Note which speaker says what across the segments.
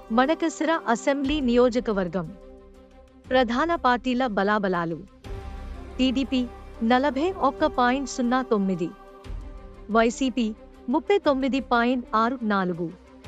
Speaker 1: Madakasira assembly నియోజకవర్గం ప్రధాన పార్టీల బలాబలాలు టీడీపీ నలభై ఒక్క పాయింట్ సున్నా తొమ్మిది వైసీపీ ముప్పై తొమ్మిది పాయింట్ ఆరు నాలుగు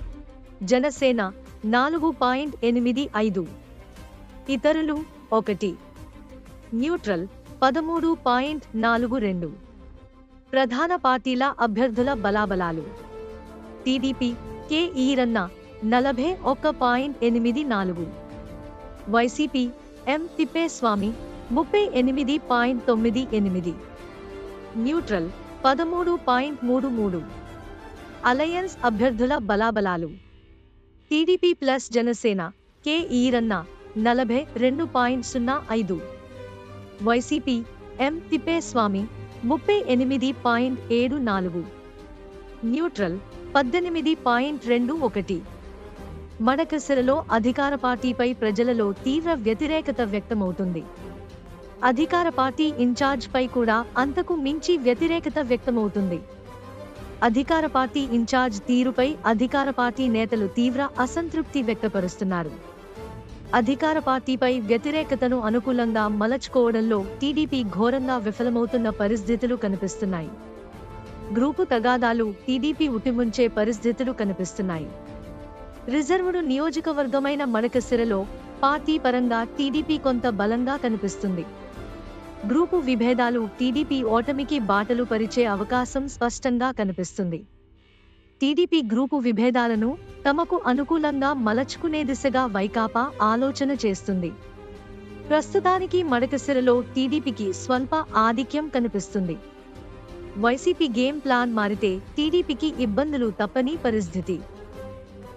Speaker 1: జనసేన నాలుగు పాయింట్ ఎనిమిది ఐదు ఇతరులు ఒకటి న్యూట్రల్ పదమూడు పాయింట్ నాలుగు రెండు ప్రధాన పార్టీల అభ్యర్థుల బలాబలాలు టీడీపీ కె ఈరన్న నలభై ఒక్క పాయింట్ ఎనిమిది నాలుగు వైసీపీ ఎం తిప్పేస్వామి ముప్పై ఎనిమిది పాయింట్ తొమ్మిది ఎనిమిది న్యూట్రల్ పదమూడు పాయింట్ మూడు మూడు అలయన్స్ అభ్యర్థుల బలాబలాలు TDP plus Janasena K Eranna నలభై రెండు పాయింట్ సున్నా ఐదు వైసీపీ ఎం తిప్పేస్వామి ముప్పై ఎనిమిది పాయింట్ ఏడు నాలుగు న్యూట్రల్ పద్దెనిమిది పాయింట్ రెండు ఒకటి మడకసిరలో అధికార పార్టీపై ప్రజలలో తీవ్ర వ్యతిరేకత వ్యక్తమవుతుంది అధికార పార్టీ ఇన్ఛార్జ్ పై కూడా అంతకు మించి వ్యతిరేకత వ్యక్తమవుతుంది అధికార పార్టీ ఇన్ఛార్జ్ తీరుపై అధికార పార్టీ నేతలు తీవ్ర అసంతృప్తి వ్యక్తపరుస్తున్నారు అధికార పార్టీపై వ్యతిరేకతను అనుకూలంగా మలచుకోవడంలో టీడీపీ ఘోరంగా విఫలమవుతున్న పరిస్థితులు కనిపిస్తున్నాయి గ్రూపు తగాదాలు టీడీపీ ఉటిముంచే పరిస్థితులు కనిపిస్తున్నాయి రిజర్వుడు నియోజకవర్గమైన మడకసిరలో పార్టీ పరంగా టీడీపీ కొంత బలంగా కనిపిస్తుంది గ్రూపు విభేదాలు టీడీపీ ఓటమికి బాటలు పరిచే అవకాశం స్పష్టంగా కనిపిస్తుంది టీడీపీ గ్రూపు విభేదాలను తమకు అనుకూలంగా మలచుకునే దిశగా వైకాపా ఆలోచన చేస్తుంది ప్రస్తుతానికి మడకసిరలో టీడీపీకి స్వల్ప ఆధిక్యం కనిపిస్తుంది వైసీపీ గేమ్ ప్లాన్ మారితే టీడీపీకి ఇబ్బందులు తప్పని పరిస్థితి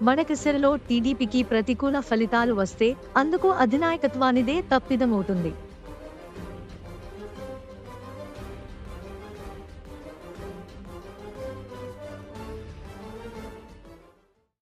Speaker 1: మడకసిరలో టీడీపీకి ప్రతికూల ఫలితాలు వస్తే అందుకు అధినాయకత్వానిదే తప్పిదమవుతుంది